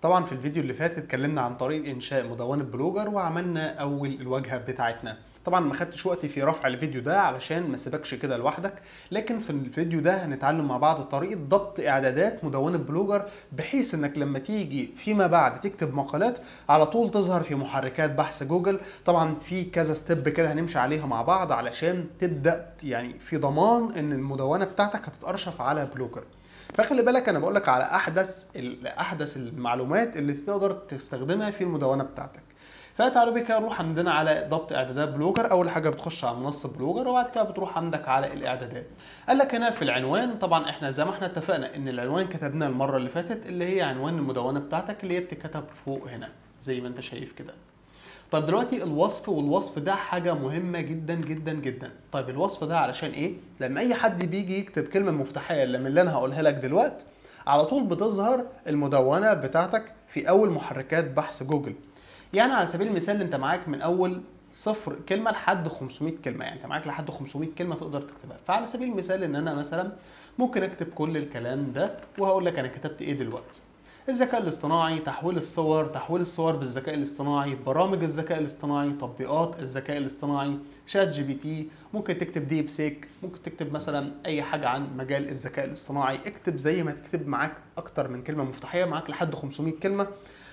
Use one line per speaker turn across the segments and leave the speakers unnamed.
طبعا في الفيديو اللي فات اتكلمنا عن طريقه انشاء مدونه بلوجر وعملنا اول الواجهه بتاعتنا طبعا ما خدتش وقتي في رفع الفيديو ده علشان ما سيبكش كده لوحدك لكن في الفيديو ده هنتعلم مع بعض طريقه ضبط اعدادات مدونه بلوجر بحيث انك لما تيجي فيما بعد تكتب مقالات على طول تظهر في محركات بحث جوجل طبعا في كذا ستيب كده هنمشي عليها مع بعض علشان تبدا يعني في ضمان ان المدونه بتاعتك هتتارشف على بلوجر فخلي بالك انا بقول لك على احدث احدث المعلومات اللي تقدر تستخدمها في المدونه بتاعتك فتعالوا بك نروح عندنا على ضبط اعدادات بلوجر اول حاجه بتخش على منصه بلوجر وبعد كده بتروح عندك على الاعدادات قال لك هنا في العنوان طبعا احنا زي ما احنا اتفقنا ان العنوان كتبناه المره اللي فاتت اللي هي عنوان المدونه بتاعتك اللي هي بتتكتب فوق هنا زي ما انت شايف كده طيب دلوقتي الوصف والوصف ده حاجه مهمه جدا جدا جدا طيب الوصف ده علشان ايه لما اي حد بيجي يكتب كلمه مفتاحيه اللي من اللي انا هقولها لك دلوقتي على طول بتظهر المدونه بتاعتك في اول محركات بحث جوجل يعني على سبيل المثال انت معاك من اول صفر كلمه لحد 500 كلمه يعني انت معاك لحد 500 كلمه تقدر تكتبها فعلى سبيل المثال ان انا مثلا ممكن اكتب كل الكلام ده وهقول لك انا كتبت ايه دلوقتي الذكاء الاصطناعي تحويل الصور تحويل الصور بالذكاء الاصطناعي برامج الذكاء الاصطناعي تطبيقات الذكاء الاصطناعي شات جي بي تي ممكن تكتب ديب سيك ممكن تكتب مثلا اي حاجه عن مجال الذكاء الاصطناعي اكتب زي ما تكتب معاك اكتر من كلمه مفتاحيه معاك لحد 500 كلمه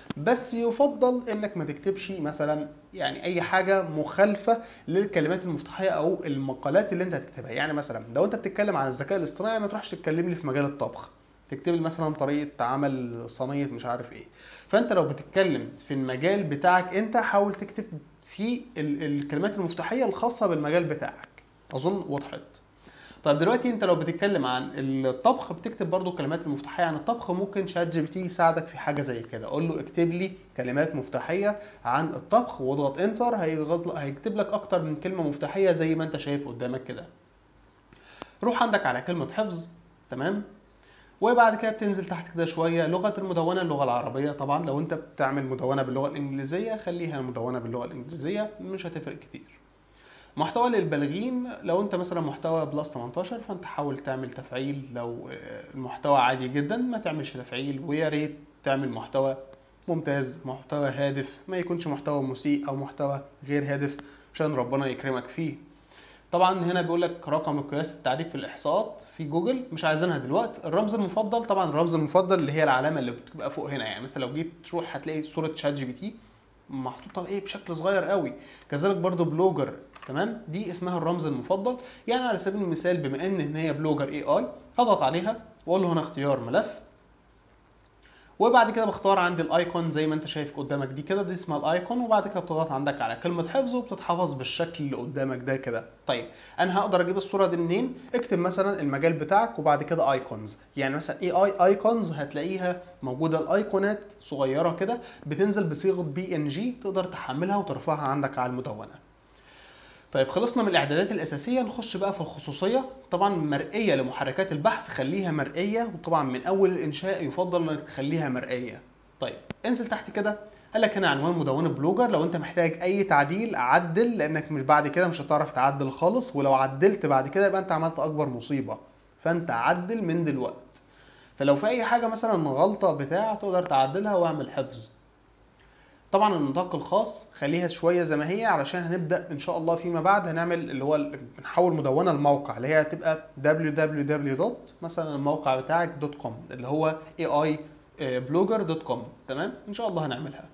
بس يفضل انك ما تكتبش مثلا يعني اي حاجه مخالفه للكلمات المفتاحيه او المقالات اللي انت هتكتبها يعني مثلا لو انت بتتكلم عن الذكاء الاصطناعي ما تروحش تتكلم لي في مجال الطبخ تكتب لي مثلا طريقه عمل صينيه مش عارف ايه فانت لو بتتكلم في المجال بتاعك انت حاول تكتب في الكلمات المفتاحيه الخاصه بالمجال بتاعك اظن وضحت طيب دلوقتي انت لو بتتكلم عن الطبخ بتكتب برضو الكلمات المفتاحيه عن الطبخ ممكن شات جي بي تي يساعدك في حاجه زي كده قول له اكتب لي كلمات مفتاحيه عن الطبخ واضغط انتر هيكتب لك اكتر من كلمه مفتاحيه زي ما انت شايف قدامك كده روح عندك على كلمه حفظ تمام وبعد كده بتنزل تحت كده شويه لغه المدونه اللغه العربيه طبعا لو انت بتعمل مدونه باللغه الانجليزيه خليها مدونه باللغه الانجليزيه مش هتفرق كتير محتوى للبالغين لو انت مثلا محتوى بلس 18 فانت حاول تعمل تفعيل لو المحتوى عادي جدا ما تعملش تفعيل ويا ريت تعمل محتوى ممتاز محتوى هادف ما يكونش محتوى مسيء او محتوى غير هادف عشان ربنا يكرمك فيه طبعا هنا بيقول لك رقم القياس التعريف في الاحصاءات في جوجل مش عايزينها دلوقتي الرمز المفضل طبعا الرمز المفضل اللي هي العلامه اللي بتبقى فوق هنا يعني مثلا لو جيت تروح هتلاقي صوره شات جي بي تي محطوطه ايه بشكل صغير قوي كذلك برضو بلوجر تمام دي اسمها الرمز المفضل يعني على سبيل المثال بما ان ان هي بلوجر اي اي هضغط عليها واقول له هنا اختيار ملف وبعد كده بختار عندي الايكون زي ما انت شايف قدامك دي كده دي اسمها الايكون وبعد كده بتضغط عندك على كلمه حفظ وبتتحفظ بالشكل اللي قدامك ده كده طيب انا هقدر اجيب الصوره دي منين اكتب مثلا المجال بتاعك وبعد كده ايكونز يعني مثلا اي اي ايكونز هتلاقيها موجوده الايقونات صغيره كده بتنزل بصيغه بي ان جي تقدر تحملها وترفعها عندك على المدونه طيب خلصنا من الاعدادات الاساسيه نخش بقى في الخصوصيه طبعا مرئيه لمحركات البحث خليها مرئيه وطبعا من اول الانشاء يفضل انك تخليها مرئيه طيب انزل تحت كده قال لك هنا عنوان مدونه بلوجر لو انت محتاج اي تعديل عدل لانك مش بعد كده مش هتعرف تعدل خالص ولو عدلت بعد كده يبقى انت عملت اكبر مصيبه فانت عدل من دلوقتي فلو في اي حاجه مثلا غلطه بتاع تقدر تعدلها واعمل حفظ طبعا النطاق الخاص خليها شويه زي ما هي علشان هنبدا ان شاء الله فيما بعد هنعمل اللي هو بنحول مدونه الموقع اللي هي هتبقى www. مثلا الموقع بتاعك دوت كوم اللي هو ai blogger دوت كوم تمام ان شاء الله هنعملها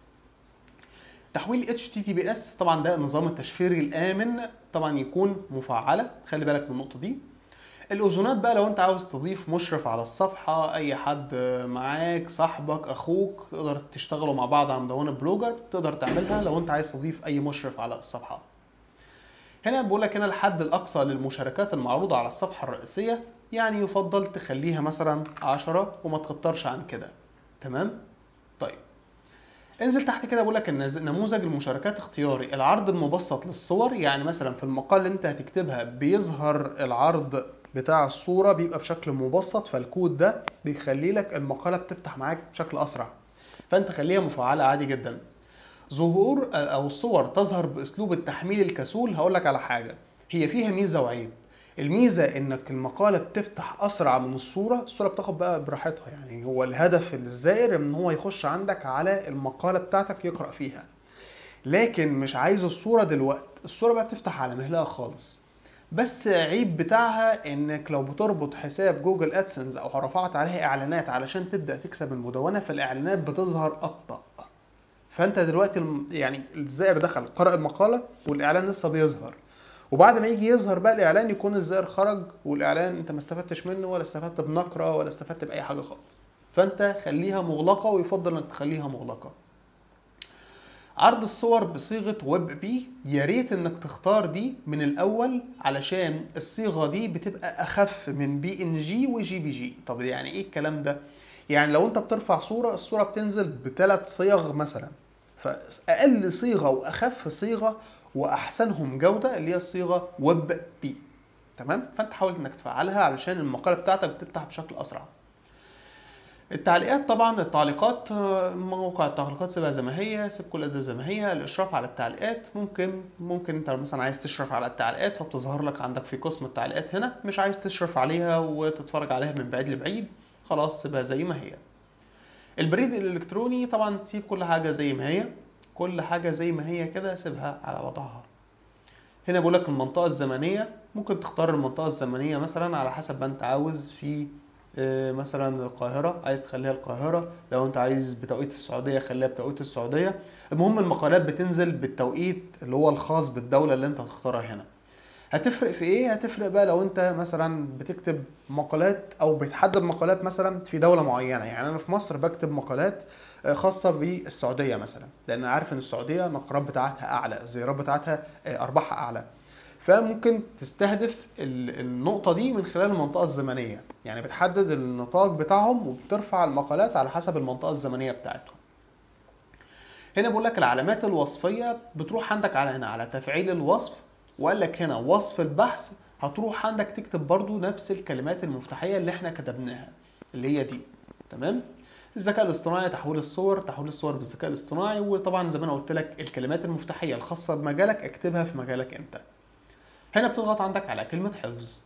تحويل HTTPS طبعا ده نظام التشفير الامن طبعا يكون مفعله خلي بالك من النقطه دي الاذونات بقى لو انت عاوز تضيف مشرف على الصفحه اي حد معاك صاحبك اخوك تقدر تشتغلوا مع بعض على مدونه بلوجر تقدر تعملها لو انت عايز تضيف اي مشرف على الصفحه هنا بقول لك هنا الحد الاقصى للمشاركات المعروضه على الصفحه الرئيسيه يعني يفضل تخليها مثلا 10 وما تكترش عن كده تمام طيب انزل تحت كده بقول لك نموذج المشاركات اختياري العرض المبسط للصور يعني مثلا في المقال اللي انت هتكتبها بيظهر العرض بتاع الصورة بيبقى بشكل مبسط فالكود ده بيخلي لك المقالة بتفتح معاك بشكل أسرع فأنت خليها مفعلة عادي جدا ظهور أو الصور تظهر بأسلوب التحميل الكسول هقول لك على حاجة هي فيها ميزة وعيب الميزه انك المقاله بتفتح اسرع من الصوره الصوره بتاخد بقى براحتها يعني هو الهدف الزائر ان هو يخش عندك على المقاله بتاعتك يقرا فيها لكن مش عايز الصوره دلوقتي الصوره بقى بتفتح على مهلها خالص بس عيب بتاعها انك لو بتربط حساب جوجل ادسنس او رفعت عليها اعلانات علشان تبدا تكسب المدونه فالاعلانات بتظهر ابطا فانت دلوقتي الم- يعني الزائر دخل قرأ المقاله والاعلان لسه بيظهر وبعد ما يجي يظهر بقى الاعلان يكون الزائر خرج والاعلان انت ما استفدتش منه ولا استفدت بنقره ولا استفدت باي حاجه خالص فانت خليها مغلقه ويفضل انك تخليها مغلقه عرض الصور بصيغه ويب بي يا ريت انك تختار دي من الاول علشان الصيغه دي بتبقى اخف من بي ان جي وجي بي جي طب يعني ايه الكلام ده يعني لو انت بترفع صوره الصوره بتنزل بثلاث صيغ مثلا فاقل صيغه واخف صيغه واحسنهم جوده اللي هي الصيغه ويب بي تمام فانت حاول انك تفعلها علشان المقاله بتاعتك بتفتح بشكل اسرع التعليقات طبعا التعليقات آه، موقع التعليقات سيبها زي ما هي سيب كل ده زي ما هي الاشراف على التعليقات ممكن ممكن انت مثلا عايز تشرف على التعليقات فبتظهر لك عندك في قسم التعليقات هنا مش عايز تشرف عليها وتتفرج عليها من بعيد لبعيد خلاص سيبها زي ما هي البريد الالكتروني طبعا سيب كل حاجه زي ما هي كل حاجه زي ما هي كده سيبها على وضعها هنا بيقول لك المنطقه الزمنيه ممكن تختار المنطقه الزمنيه مثلا على حسب ما انت عاوز في آه، مثلا القاهرة عايز تخليها القاهرة لو انت عايز بتوقيت السعودية خليها بتوقيت السعودية المهم المقالات بتنزل بالتوقيت اللي هو الخاص بالدولة اللي انت هتختارها هنا هتفرق في ايه هتفرق بقى لو انت مثلا بتكتب مقالات او بتحدد مقالات مثلا في دولة معينة يعني انا في مصر بكتب مقالات آه، خاصة بالسعودية مثلا لان عارف ان السعودية النقرات بتاعتها اعلى الزيارات بتاعتها آه، ارباحها اعلى فممكن تستهدف ال- النقطة دي من خلال المنطقة الزمنية يعني بتحدد النطاق بتاعهم وبترفع المقالات على حسب المنطقة الزمنية بتاعتهم هنا بقول لك العلامات الوصفية بتروح عندك على هنا على تفعيل الوصف وقال لك هنا وصف البحث هتروح عندك تكتب برضو نفس الكلمات المفتاحية اللي احنا كتبناها اللي هي دي تمام الذكاء الاصطناعي تحويل الصور تحويل الصور بالذكاء الاصطناعي وطبعا زي ما انا قلت لك الكلمات المفتاحية الخاصة بمجالك اكتبها في مجالك انت هنا بتضغط عندك على كلمة حفظ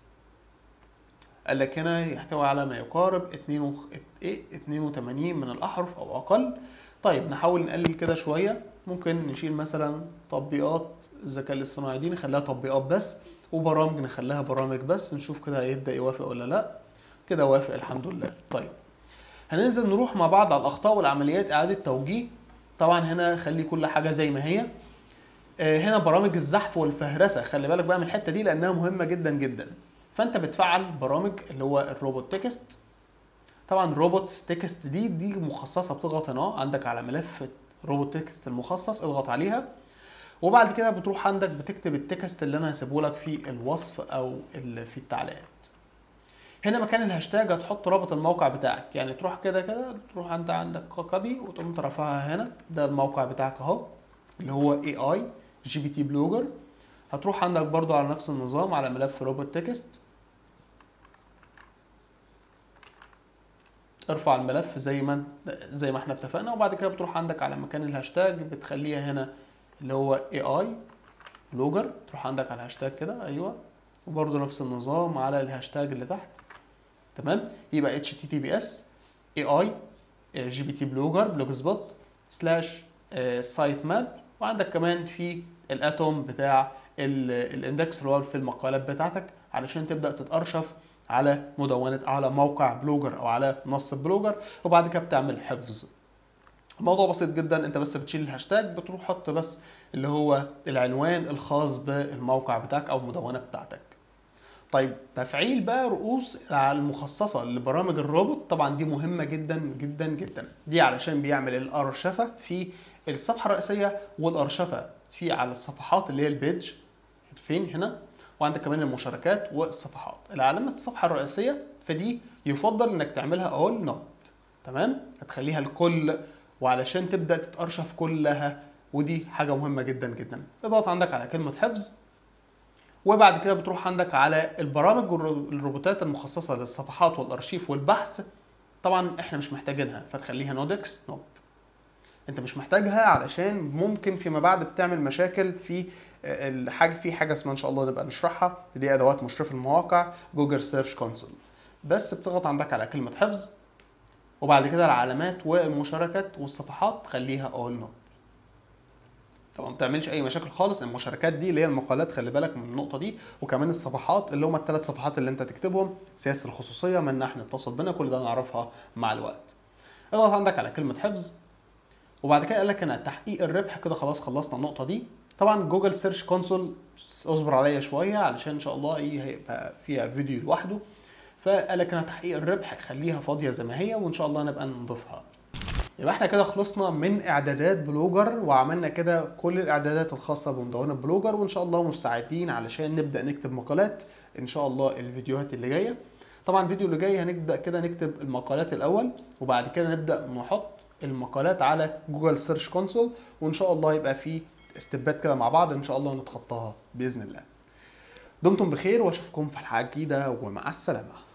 قال لك هنا يحتوي على ما يقارب 2 وخ- ايه 82 من الأحرف أو أقل طيب نحاول نقلل كده شوية ممكن نشيل مثلا تطبيقات الذكاء الاصطناعي دي نخليها تطبيقات بس وبرامج نخليها برامج بس نشوف كده هيبدأ يوافق ولا لا كده وافق الحمد لله طيب هننزل نروح مع بعض على الأخطاء والعمليات إعادة توجيه طبعا هنا خلي كل حاجة زي ما هي آه، هنا برامج الزحف والفهرسه خلي بالك بقى من الحته دي لانها مهمه جدا جدا فانت بتفعل برامج اللي هو الروبوت تكست طبعا روبوت تكست دي دي مخصصه بتضغط هنا عندك على ملف روبوت تكست المخصص اضغط عليها وبعد كده بتروح عندك بتكتب التكست اللي انا هسيبه لك في الوصف او ال- في التعليقات هنا مكان الهاشتاج هتحط رابط الموقع بتاعك يعني تروح كده كده تروح انت عندك كوبي وتقوم ترفعها هنا ده الموقع بتاعك اهو اللي هو اي اي جي بي تي بلوجر هتروح عندك برضو على نفس النظام على ملف روبوت تكست ارفع الملف زي ما زي ما احنا اتفقنا وبعد كده بتروح عندك على مكان الهاشتاج بتخليها هنا اللي هو اي اي بلوجر تروح عندك على الهاشتاج كده ايوه وبرضو نفس النظام على الهاشتاج اللي تحت تمام يبقى اتش تي تي بي اس اي اي جي بي تي بلوجر بلوج سبوت سلاش سايت ماب وعندك كمان في الاتوم بتاع ال- الاندكس اللي هو في المقالات بتاعتك علشان تبدا تتارشف على مدونه على موقع بلوجر او على منصه بلوجر وبعد كده بتعمل حفظ الموضوع بسيط جدا انت بس بتشيل الهاشتاج بتروح حط بس اللي هو العنوان الخاص بالموقع بتاعك او المدونه بتاعتك طيب تفعيل بقى رؤوس المخصصه لبرامج الروبوت طبعا دي مهمه جدا جدا جدا دي علشان بيعمل الارشفه في الصفحه الرئيسيه والارشفه في على الصفحات اللي هي البيج فين هنا وعندك كمان المشاركات والصفحات العلامه الصفحه الرئيسيه فدي يفضل انك تعملها اول نوت تمام هتخليها الكل وعلشان تبدا تتارشف كلها ودي حاجه مهمه جدا جدا اضغط عندك على كلمه حفظ وبعد كده بتروح عندك على البرامج والرو- الروبوتات المخصصه للصفحات والارشيف والبحث طبعا احنا مش محتاجينها فتخليها نودكس نوب انت مش محتاجها علشان ممكن فيما بعد بتعمل مشاكل في الحاجه في حاجه اسمها ان شاء الله نبقى نشرحها اللي هي ادوات مشرف المواقع جوجل سيرش كونسول بس بتضغط عندك على كلمه حفظ وبعد كده العلامات والمشاركات والصفحات خليها اول نو طبعا ما بتعملش اي مشاكل خالص المشاركات دي اللي هي المقالات خلي بالك من النقطه دي وكمان الصفحات اللي هم الثلاث صفحات اللي انت تكتبهم سياسه الخصوصيه من نحن نتصل بنا كل ده نعرفها مع الوقت اضغط عندك على كلمه حفظ وبعد كده قال لك انا تحقيق الربح كده خلاص خلصنا النقطه دي طبعا جوجل سيرش كونسول اصبر عليا شويه علشان ان شاء الله ايه هيبقى فيها فيديو لوحده فقال لك انا تحقيق الربح خليها فاضيه زي ما هي وان شاء الله نبقى نضيفها يبقى احنا كده خلصنا من اعدادات بلوجر وعملنا كده كل الاعدادات الخاصه بمدونه بلوجر وان شاء الله مستعدين علشان نبدا نكتب مقالات ان شاء الله الفيديوهات اللي جايه طبعا الفيديو اللي جاي هنبدا كده نكتب المقالات الاول وبعد كده نبدا نحط المقالات على جوجل سيرش كونسول وان شاء الله يبقى في استبات كده مع بعض ان شاء الله نتخطاها باذن الله دمتم بخير واشوفكم في الحلقه الجديده ومع السلامه